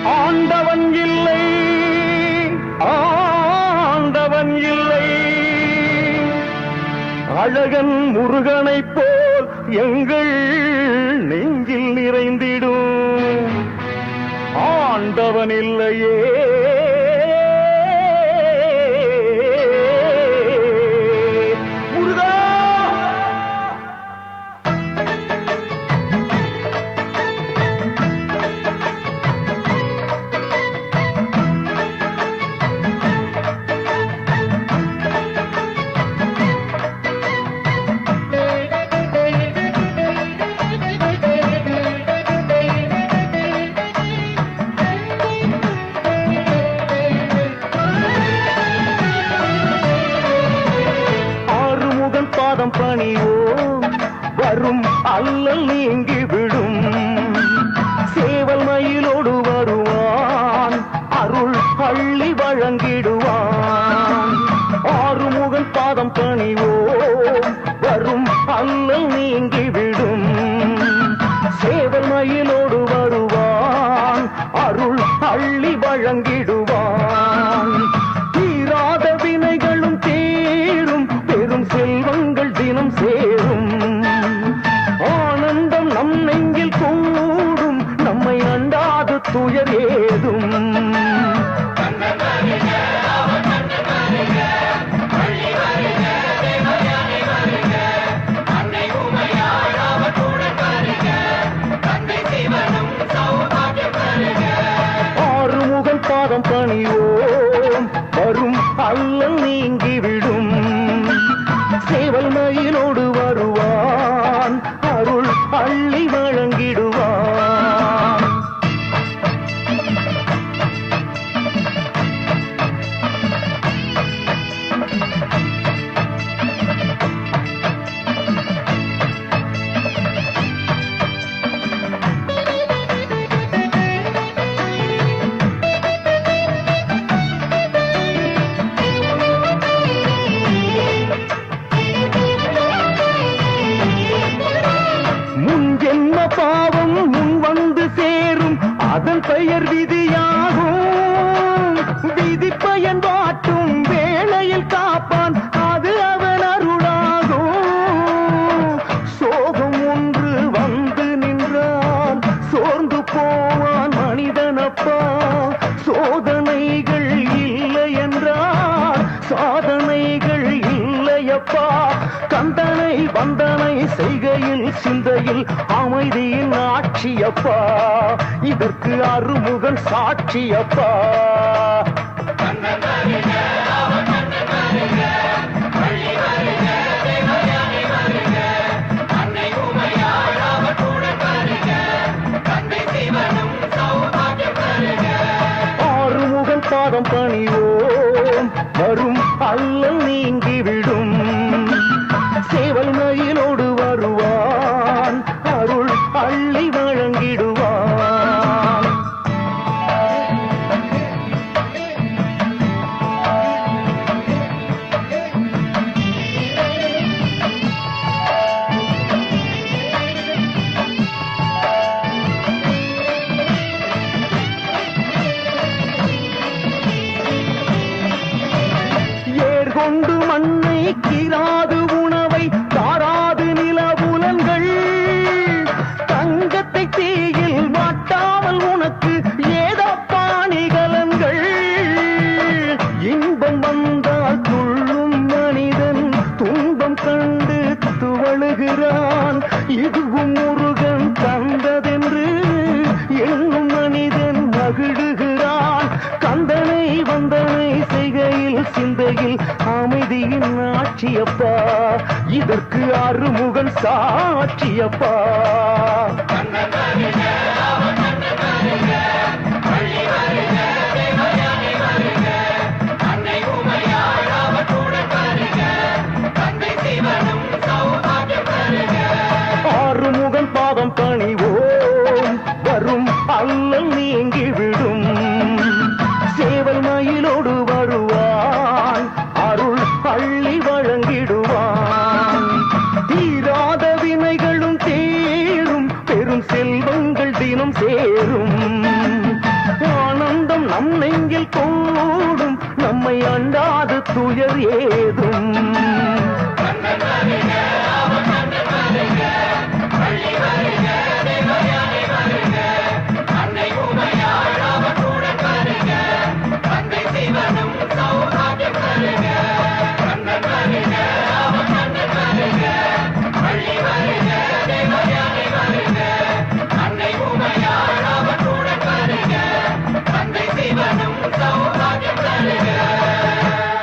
ஆண்டவன் இல்லை ஆண்டவன் இல்லை அழகன் முருகனைப் போல் எங்கள் நெஞ்சில் நிறைந்திடும் ஆண்டவன் இல்லையே முருகா ஆறுமுகன் பாதம் பணிவோம் வரும் அல்லல் நீங்கி விடும் சேவல் மயிலோடு வருவான் அருள் அள்ளி வழங்கிடுவான் ஆறுமுகன் பாதம் பணிவோம் வரும் அல்லல் நீங்கி விடும் சேவல் மயிலோடு வருவான் அருள் அள்ளி வழங்கிடுவான் தீராத வினைகளும் தீரும் பெரும் செல்வங்கள் தினம் சேரும் ஆனந்தம் நம் நெஞ்சில் கூடும் நம்மை அண்டாது துயர் ஏதும் ஆறுமுகன் பாதம் பணிவோம் வரும் அல்லல் நீங்கிவிடும் சேவல் மயிலோடு வருவான் அருள் அள்ளி வழங்கிடுவான் முன் ஜென்ம பாவம் முன் வந்து சேரும் அதன் பெயர் விதியாகும் விதி பயன் வாட்டும் வேளையில் காப்பான் அது அவன் அருளாகும் சோகம் ஒன்று வந்து நின்றான் சோர்ந்து போவான் மனிதனப்பா சோதனைகள் இல்லை என்றால் சாதனைகள் இல்லையப்பா கந்தனை வந்தனை செய்கையில் சிந்தையில் அமைதியின் ஆட்சியப்பா இதற்கு அருமுகன் சாட்சியப்பா ஆறுமுகன் பாதம் பணிவோம் வரும் அல்லல் நீங்கிவிடும் சேவல் மயிலோடு வருவான் அருள் அள்ளி வழங்கிடுவான் ஏர்கொண்டு மண்ணை கீராது உணவை தாராது நிலவுலங்கள் தங்கத்தை தீயில் மாட்டாமல் உனக்கு ஏதோ பாணிகலன்கள் இன்பம் வந்தால் துள்ளும் மனிதன் துன்பம் கண்டு துவழுகிறான் இதுவும் முருகன் தந்ததென்று எண்ணும் மனிதன் மகிழுகிறான் கந்தனை வந்தனை செய்கையில் சிந்தையில் அமைதியின் ஆட்சியப்பா இதற்கு அருமுகன் சாட்சியப்பா ஆறுமுகன் பாதம் பணிவோம் வரும் அல்லல் நீங்கிவிடும் சேவல் மயிலோடு வருவான் அருள் அள்ளி வழங்கிடுவான் தீராத வினைகளும் தீரும் பெரும் கூடும் நம்மை அண்டாது துயர் ஏதும் கண்ணன்